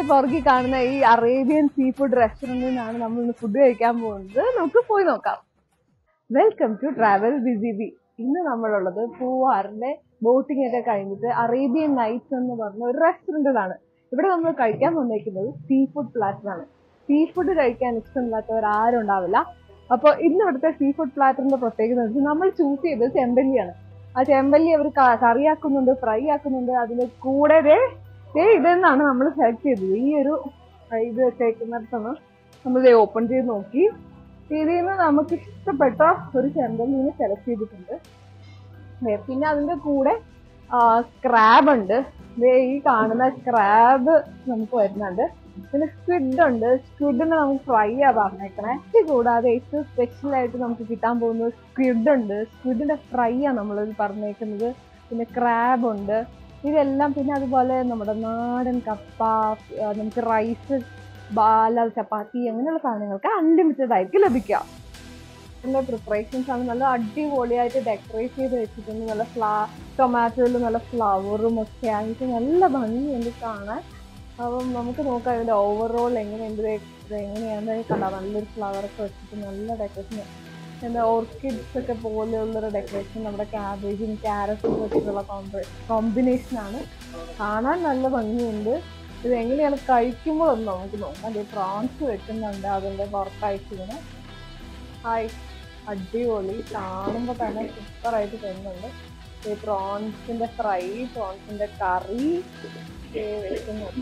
പുറകിൽ കാണുന്ന ഈ അറേബ്യൻ സീ ഫുഡ് റെസ്റ്റോറന്റിൽ നിന്നാണ് നമ്മൾ ഇന്ന് ഫുഡ് കഴിക്കാൻ പോകുന്നത് നമുക്ക് പോയി നോക്കാം welcome to travel busy bee ഇന്ന് നമ്മളുള്ളത് പൂവാറിന്റെ ബോട്ടിംഗ് ഒക്കെ കഴിഞ്ഞിട്ട് അറേബ്യൻ നൈറ്റ്സ് എന്ന് പറഞ്ഞ ഒരു റെസ്റ്റോറന്റിലാണ് ഇവിടെ നമ്മൾ കഴിക്കാൻ വന്നേക്കുന്നത് സീ ഫുഡ് പ്ലാറ്റർ ആണ് സീ ഫുഡ് കഴിക്കാൻ ഇഷ്ടമില്ലാത്തവർ ആരും ഉണ്ടാവില്ല അപ്പോൾ ഇന്ന് ഇവിടുത്തെ സീ ഫുഡ് പ്ലാറ്ററിന്റെ പ്രത്യേകത എന്ന് വെച്ചാൽ നമ്മൾ ചൂസ് ചെയ്തത് ചെമ്പല്ലിയാണ് ആ ചെമ്പല്ലി അവർ കറിയാക്കുന്നുണ്ട് ഫ്രൈ ആക്കുന്നുണ്ട് അതിന്റെ കൂടെ ദേ ദേ ഇതെന്നാണ് നമ്മൾ സെലക്ട് ചെയ്തത് ഈ ഒരു ഇത് വെച്ചേക്കുന്നിടത്താണ് നമ്മൾ ഇത് ഓപ്പൺ ചെയ്ത് നോക്കി ഇതിൽ നിന്ന് നമുക്ക് ഇഷ്ടപ്പെട്ട ഒരു ചെമ്പല്ലിനെ സെലക്ട് ചെയ്തിട്ടുണ്ട് ദേ, പിന്നെ അതിന്റെ കൂടെ സ്ക്രാബ് ഉണ്ട് ദേ ഈ കാണുന്ന സ്ക്രാബ് നമുക്ക് വരുന്നുണ്ട് പിന്നെ സ്ക്വിഡ് ഉണ്ട് സ്ക്വിഡിന് നമുക്ക് ഫ്രൈ ആ പറഞ്ഞേക്കണേ ഇത് കൂടാതെ ഏറ്റവും സ്പെഷ്യൽ ആയിട്ട് നമുക്ക് കിട്ടാൻ പോകുന്നത് സ്ക്വിഡ് ഉണ്ട് സ്ക്വിഡിന്റെ ഫ്രൈ ആ നമ്മൾ പറഞ്ഞേക്കുന്നത് പിന്നെ ക്രാബ് ഉണ്ട് ഇതെല്ലാം പിന്നെ അതുപോലെ നമ്മുടെ നാടൻ കപ്പ ആ, നമുക്ക് റൈസ് ബാല ചപ്പാത്തി അങ്ങനെയുള്ള സാധനങ്ങൾക്ക് അൺലിമിറ്റഡ് ആയിരിക്കും ലഭിക്കുക നല്ല പ്രിപ്പറേഷൻസ് ആണ് നല്ല അടിപൊളിയായിട്ട് ഡെക്കറേറ്റ് ചെയ്ത് വെച്ചിട്ടുണ്ട് നല്ല ഫ്ലാ ടൊമാറ്റോയിൽ നല്ല ഫ്ലവറും ഒക്കെ ആയിട്ട് നല്ല ഭംഗിയുണ്ട് കാണാൻ അപ്പം നമുക്ക് നോക്കാം ഇതിന്റെ ഓവറോൾ എങ്ങനെയുണ്ട് ഇത് ഇത് എങ്ങനെയാണ് കണ്ടാ നല്ലൊരു ഫ്ലവർ ഒക്കെ വെച്ചിട്ട് നല്ല ഡെക്കറേഷൻ എന്താ ഓർക്കിഡ്സ് ഒക്കെ പോലെയുള്ളൊരു ഡെക്കറേഷൻ നമ്മുടെ ക്യാബേജും ക്യാരറ്റും വെച്ചിട്ടുള്ള കോമ്പിനേഷൻ ആണ് കാണാൻ നല്ല ഭംഗിയുണ്ട് ഇത് എങ്ങനെയാണ് കഴിക്കുമ്പോൾ ഒന്ന് നമുക്ക് നോക്കാം അത് പ്രോൺസ് വെക്കുന്നുണ്ട് അതിന്റെ പുറത്തായിട്ട് ഇങ്ങനെ ഹായ് അടിപൊളി കാണുമ്പോൾ തന്നെ സൂപ്പറായിട്ട് തരുന്നുണ്ട് ഈ പ്രോൺസിന്റെ ഫ്രൈ പ്രോൺസിന്റെ കറി വെക്കുന്നുണ്ട്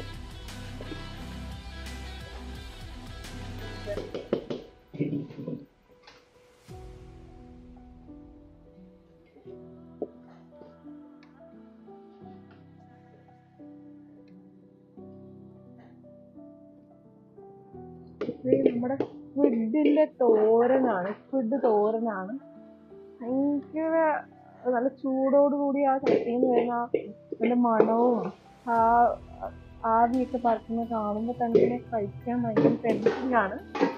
ഇത് നമ്മുടെ സ്ക്വിഡിന്റെ തോരനാണ് സ്ക്വിഡ് തോരനാണ് ഭയങ്കര നല്ല ചൂടോടുകൂടി ആ ചട്ടിയിൽ നിന്ന് വരുന്ന ആ നല്ല മണവും ആ ആവിയൊക്കെ പറക്കുന്നത് കാണുമ്പോൾ തന്നെ ഇങ്ങനെ കഴിക്കാൻ ഭയങ്കര ടെൻസിങ് ആണ്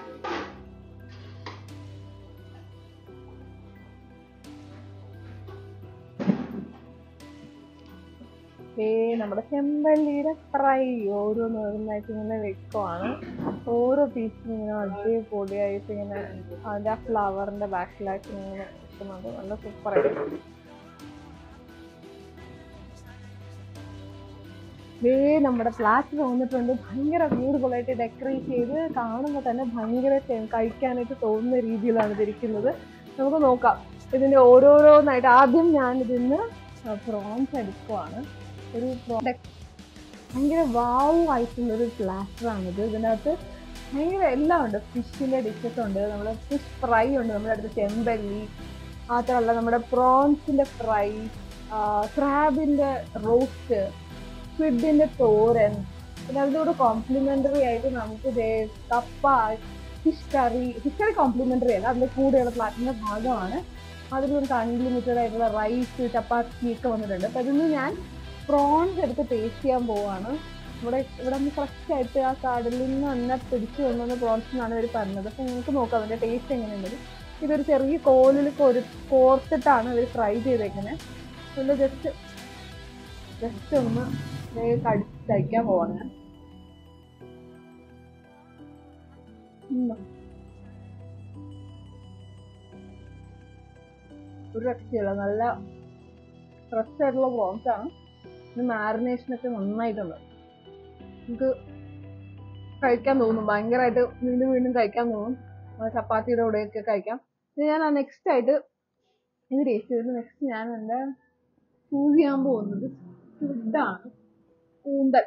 ഏ നമ്മുടെ ചെമ്പല്ലിയുടെ ഫ്രൈ ഓരോന്ന് ഓരോന്നായിട്ട് ഇങ്ങനെ വെക്കുവാണ് ഓരോ പീസും ഇങ്ങനെ അടിപൊളിയായിട്ട് ഇങ്ങനെ അതിന്റെ ആ ഫ്ലവറിന്റെ ബാക്കിലായിട്ട് ഇങ്ങനെ വെക്കുന്നുണ്ട് നല്ല സൂപ്പറായിട്ട് ദേ നമ്മുടെ ഫ്ലാറ്റ് വന്നിട്ടുണ്ട് ഭയങ്കര ബ്യൂട്ടിഫുള്ളായിട്ട് ഡെക്കറേറ്റ് ചെയ്ത് കാണുമ്പോൾ തന്നെ ഭയങ്കര ടെ- കഴിക്കാനായിട്ട് തോന്നുന്ന രീതിയിലാണ് ഇതിരിക്കുന്നത് നമുക്ക് നോക്കാം ഇതിന്റെ ഓരോരോന്നായിട്ട് ആദ്യം ഞാൻ ഇതിന്ന് പ്രോൺസ് എടുക്കുവാണ് ഒരു പ്രോഡക്റ്റ് ഭയങ്കര വാവ് ആയിട്ടുള്ളൊരു പ്ലാസ്റ്ററാണിത് ഇതിനകത്ത് ഭയങ്കര എല്ലാം ഉണ്ട് ഫിഷിന്റെ ഡിഷസ് ഉണ്ട് നമ്മുടെ ഫിഷ് ഫ്രൈ ഉണ്ട് നമ്മുടെ അടുത്ത് ചെമ്പല്ലി മാത്രമല്ല നമ്മുടെ പ്രോൺസിന്റെ ഫ്രൈ ക്രാബിന്റെ റോസ്റ്റ് സ്ക്വിഡിന്റെ തോരൻ പിന്നെ അതിൻ്റെ കൂടെ കോംപ്ലിമെന്ററി ആയിട്ട് നമുക്ക് ദേ കപ്പ fish curry fish curry complimentary അല്ല അതിന്റെ കൂടെയുള്ള പ്ലാറ്റിന്റെ ഭാഗമാണ് അതിൽ നമുക്ക് അൺലിമിറ്റഡ് ആയിട്ടുള്ള റൈസ് ചപ്പാത്തി ഒക്കെ വന്നിട്ടുണ്ട് അപ്പൊ അതിന് ഞാൻ പ്രോൺസ് എടുത്ത് ടേസ്റ്റ് ചെയ്യാൻ പോവാണ് ഇവിടെ ഇവിടെ നിന്ന് ഫ്രഷ് ആയിട്ട് ആ കടലിൽ നിന്ന് തന്നെ പിടിച്ചു കൊണ്ടുവന്ന പ്രോൺസ് എന്നാണ് ഇവർ പറഞ്ഞത് അപ്പൊ നിങ്ങൾക്ക് നോക്കാം അതിന്റെ ടേസ്റ്റ് എങ്ങനെയുണ്ട് ഇതൊരു ചെറിയ കോലിൽ കൊരു കോർത്തിട്ടാണ് ഇവർ ഫ്രൈ ചെയ്തേക്കുന്നത് അതുകൊണ്ട് ജസ്റ്റ് ജസ്റ്റ് ഒന്ന് ദേ കടിച്ച് കഴിക്കാൻ പോവാണ് ഞാൻ. ഉം. ഒരു രക്ഷയില്ല നല്ല ഫ്രഷ് ആയിട്ടുള്ള പ്രോൺസ് ആണ് ഇത് മാരിനേഷൻ ഒക്കെ നന്നായിട്ടുണ്ട് നമുക്ക് കഴിക്കാൻ തോന്നും ഭയങ്കരമായിട്ട് വീണ്ടും വീണ്ടും കഴിക്കാൻ തോന്നും ആ ചപ്പാത്തിയുടെ കൂടെയൊക്കെ കഴിക്കാം ഇത് ഞാൻ നെക്സ്റ്റ് ആയിട്ട് ഇത് ടേസ്റ്റ് ചെയ്തിട്ട് നെക്സ്റ്റ് ഞാൻ എൻ്റെ ചൂസ് ചെയ്യാൻ പോകുന്നത് ഫുഡാണ് കൂന്തൽ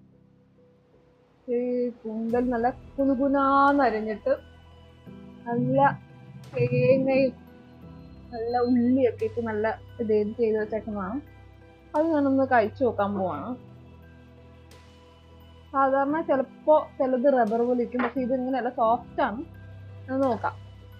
ഈ കൂന്തൽ നല്ല കുനുകുനാന്നരിഞ്ഞിട്ട് നല്ല തേങ്ങയും നല്ല ഉള്ളിയൊക്കെ ഇട്ട് നല്ല ഇത് ഇത് ചെയ്ത് വെച്ചേക്കുന്നതാണ് അത് ഞാനൊന്ന് കഴിച്ചു നോക്കാൻ പോവാണ് സാധാരണ ചിലപ്പോ ചിലത് റബ്ബർ പോലെ ഇരിക്കും പക്ഷെ ഇത് ഇങ്ങനെയല്ല സോഫ്റ്റ് ആണ് അത് നോക്കാം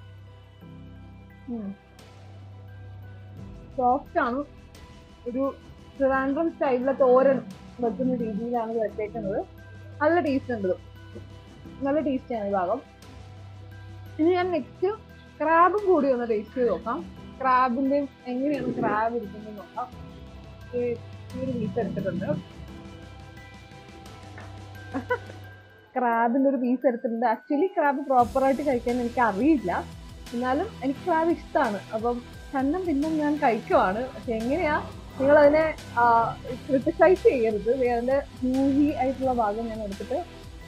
സോഫ്റ്റ് ആണ് ഒരു ട്രിവാൻഡ്രം സ്റ്റൈലിലെ തോരൻ വെക്കുന്ന രീതിയിലാണ് ഇത് വെച്ചേക്കുന്നത് നല്ല ടേസ്റ്റ് ഉണ്ട് ഇത്. നല്ല ടേസ്റ്റ് ആണ് ഈ ഭാഗം ഇനി ഞാൻ നെക്സ്റ്റ് ക്രാബും കൂടി ഒന്ന് ടേസ്റ്റ് ചെയ്ത് നോക്കാം ക്രാബിന്റെ എങ്ങനെയാണ് ക്രാബ് ഇരിക്കുന്നത് നോക്കാം ഈ ഈ ഒരു പീസ് എടുത്തിട്ടുണ്ട് ക്രാബിന്റെ ഒരു പീസ് എടുത്തിട്ടുണ്ട് ആക്ച്വലി ക്രാബ് പ്രോപ്പറായിട്ട് കഴിക്കാൻ എനിക്ക് അറിയില്ല എന്നാലും എനിക്ക് ക്രാബ് ഇഷ്ടമാണ് അപ്പം കണ്ണം പിന്നും ഞാൻ കഴിക്കുവാണ് പക്ഷെ എങ്ങനെയാ നിങ്ങൾ അതിനെ ക്രിട്ടിസൈസ് ചെയ്യരുത് ദേ അതിന്റെ മൂവി ആയിട്ടുള്ള ഭാഗം ഞാൻ എടുത്തിട്ട്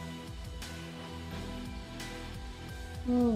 ഉം.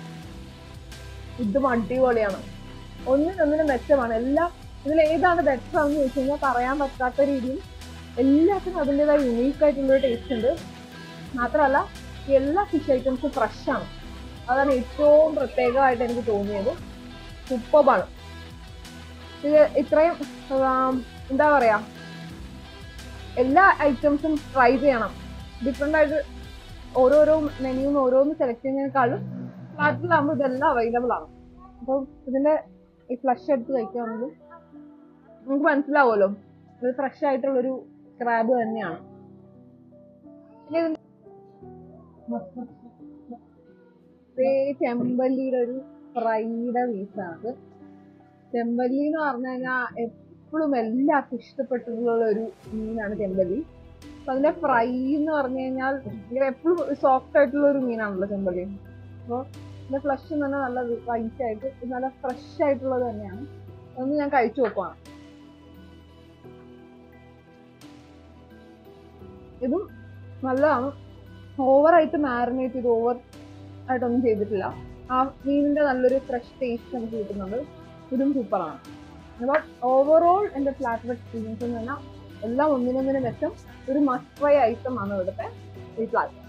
ഇതും അടിപൊളിയാണ് ഒന്നിനൊന്നിന് മെച്ചമാണ് എല്ലാം ഇതിൽ ഏതാണ് ബെറ്റർ ആണെന്ന് ചോദിച്ചു കഴിഞ്ഞാൽ പറയാൻ പറ്റാത്ത രീതിയിൽ എല്ലാത്തിനും അതിൻ്റെതായ യുണീക്ക് ആയിട്ടുള്ള ടേസ്റ്റ് ഉണ്ട് മാത്രമല്ല ഈ എല്ലാ ഫിഷ് ഐറ്റംസും ഫ്രഷ് ആണ് അതാണ് ഏറ്റവും പ്രത്യേകമായിട്ട് എനിക്ക് തോന്നിയത് സൂപ്പർബാണ് ഇത് ഇത്രയും ആം, എന്താ പറയാ എല്ലാ ഐറ്റംസും ട്രൈ ചെയ്യണം ഡിഫറെൻ്റ് ആയിട്ട് ഓരോരോ മെനുന്ന് ഓരോന്ന് സെലക്ട് ചെയ്യുന്നതിനേക്കാളും ഫ്ലാറ്റിലാകുമ്പോൾ ഇതെല്ലാം അവൈലബിൾ ആണ് അപ്പം ഇതിന്റെ ഈ ഫ്ലഷ് എടുത്ത് കഴിക്കുകയാണെങ്കിൽ നമുക്ക് മനസ്സിലാവുമല്ലോ ഇത് ഫ്രഷ് ആയിട്ടുള്ളൊരു ക്രാബ് തന്നെയാണ് പിന്നെ ഇതിന്റെ ദേ ചെമ്പല്ലിയുടെ ഒരു ഫ്രൈഡ് പീസാണ് ചെമ്പല്ലി എന്ന് പറഞ്ഞു കഴിഞ്ഞാൽ എപ്പോഴും എല്ലാവർക്കും ഇഷ്ടപ്പെട്ടിട്ടുള്ള ഒരു മീനാണ് ചെമ്പല്ലി അപ്പൊ അതിന്റെ ഫ്രൈ എന്ന് പറഞ്ഞു കഴിഞ്ഞാൽ ഇങ്ങനെ എപ്പോഴും സോഫ്റ്റ് ആയിട്ടുള്ള ഒരു മീനാണല്ലോ ചെമ്പല്ലി അപ്പോൾ ഇതിന്റെ ഫ്ലഷ് തന്നെ നല്ല വൈറ്റ് ആയിട്ട് ഇത് നല്ല ഫ്രഷ് ആയിട്ടുള്ളത് തന്നെയാണ് അതൊന്ന് ഞാൻ കഴിച്ചു നോക്കുവാണ് ഇതും നല്ലതാണ് ഓവറായിട്ട് മാരിനേറ്റ് ചെയ്ത് ഓവർ ആയിട്ടൊന്നും ചെയ്തിട്ടില്ല ആ മീനിന്റെ നല്ലൊരു ഫ്രഷ് ടേസ്റ്റ് നമുക്ക് കിട്ടുന്നുണ്ട് ഇതും സൂപ്പറാണ് അപ്പം ഓവറോൾ എൻ്റെ ഫ്ലാറ്റ് എക്സ്പീരിയൻസ് എന്ന് പറഞ്ഞാൽ എല്ലാം ഒന്നിനൊന്നിനും മെച്ചം ഒരു മസ്റ്റ് ട്രൈ ഐറ്റം ആണ് ഇവിടുത്തെ ഈ ഫ്ലാറ്റ്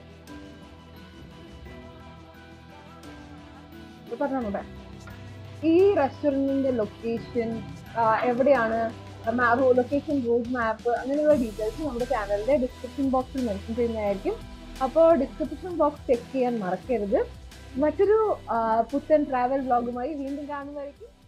പറഞ്ഞോട്ടെ ഈ റെസ്റ്റോറൻറ്റിന്റെ ലൊക്കേഷൻ എവിടെയാണ് ലൊക്കേഷൻ റൂട്ട് മാപ്പ് അങ്ങനെയുള്ള ഡീറ്റെയിൽസ് നമ്മുടെ ചാനലിന്റെ ഡിസ്ക്രിപ്ഷൻ ബോക്സിൽ മെൻഷൻ ചെയ്യുന്നതായിരിക്കും അപ്പോൾ ഡിസ്ക്രിപ്ഷൻ ബോക്സ് ചെക്ക് ചെയ്യാൻ മറക്കരുത് മറ്റൊരു ആ, പുത്തൻ ട്രാവൽ വ്ളോഗുമായി വീണ്ടും കാണുന്നതായിരിക്കും